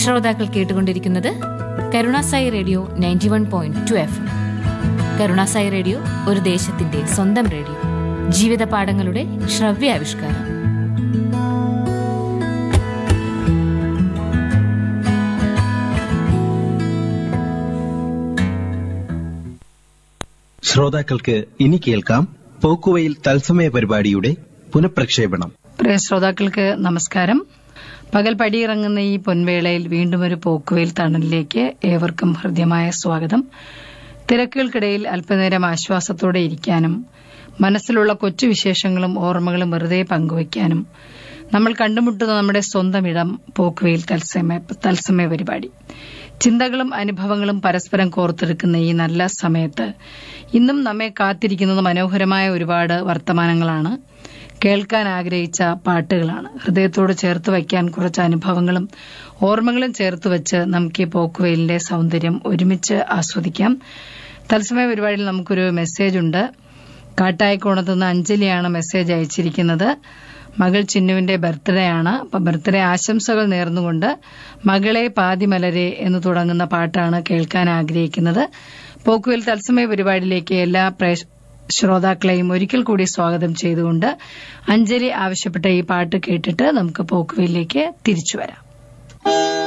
ശ്രോതാക്കൾ കേട്ടുകൊണ്ടിരിക്കുന്നത് Karunasai radio ninety one point two F Karunasai radio ഒരു ദേശത്തിന്റെ സ്വന്തം റേഡിയോ ജീവിത പാഠങ്ങളുടെ ശ്രവ്യാവിഷ്കാരം ശ്രോതാക്കൾക്ക് ഇനി കേൾക്കാം പോക്കുവയിൽ തത്സമയ പരിപാടിയുടെ പുനഃപ്രക്ഷേപണം പ്രിയ ശ്രോതാക്കൾക്ക് നമസ്കാരം പകൽ പടിയിറങ്ങുന്ന ഈ പൊൻവേളയിൽ വീണ്ടും ഒരു പോക്കുവയിൽ തണലിലേക്ക് ഏവർക്കും ഹൃദ്യമായ സ്വാഗതം തിരക്കുകൾക്കിടയിൽ അല്പനേരം ആശ്വാസത്തോടെ ഇരിക്കാനും മനസ്സിലുള്ള കൊച്ചു വിശേഷങ്ങളും ഓർമ്മകളും വെറുതെ പങ്കുവയ്ക്കാനും നമ്മൾ കണ്ടുമുട്ടുന്ന നമ്മുടെ സ്വന്തം ഇടം പോക്കുവയിൽ തത്സമയ തത്സമയ പരിപാടി ചിന്തകളും അനുഭവങ്ങളും പരസ്പരം കോർത്തെടുക്കുന്ന ഈ നല്ല സമയത്ത് ഇന്നും നമ്മെ കാത്തിരിക്കുന്നത് മനോഹരമായ ഒരുപാട് വർത്തമാനങ്ങളാണ് കേൾക്കാൻ ആഗ്രഹിച്ച പാട്ടുകളാണ് ഹൃദയത്തോട് ചേർത്ത് വയ്ക്കാൻ കുറച്ച് അനുഭവങ്ങളും ഓർമ്മകളും ചേർത്ത് വെച്ച് നമുക്ക് ഈ പോക്കുവെയിലിന്റെ സൗന്ദര്യം ഒരുമിച്ച് ആസ്വദിക്കാം തത്സമയ പരിപാടിയിൽ നമുക്കൊരു മെസ്സേജ് ഉണ്ട് കാട്ടായിക്കോണത്തുനിന്ന് അഞ്ജലിയാണ് മെസ്സേജ് അയച്ചിരിക്കുന്നത് മകൾ ചിന്നുവിന്റെ ബർത്ത്ഡേ ആണ് അപ്പൊ ബർത്ത്ഡേ ആശംസകൾ നേർന്നുകൊണ്ട് മകളെ പാതിമലരെ എന്ന് തുടങ്ങുന്ന പാട്ടാണ് കേൾക്കാൻ ആഗ്രഹിക്കുന്നത് പോക്കുവിൽ തത്സമയ പരിപാടിയിലേക്ക് എല്ലാ പ്രേക്ഷ- ശ്രോതാക്കളെയും ഒരിക്കൽ കൂടി സ്വാഗതം ചെയ്തുകൊണ്ട് അഞ്ജലി ആവശ്യപ്പെട്ട ഈ പാട്ട് കേട്ടിട്ട് നമുക്ക് പോക്കുവിലേക്ക് തിരിച്ചു വരാം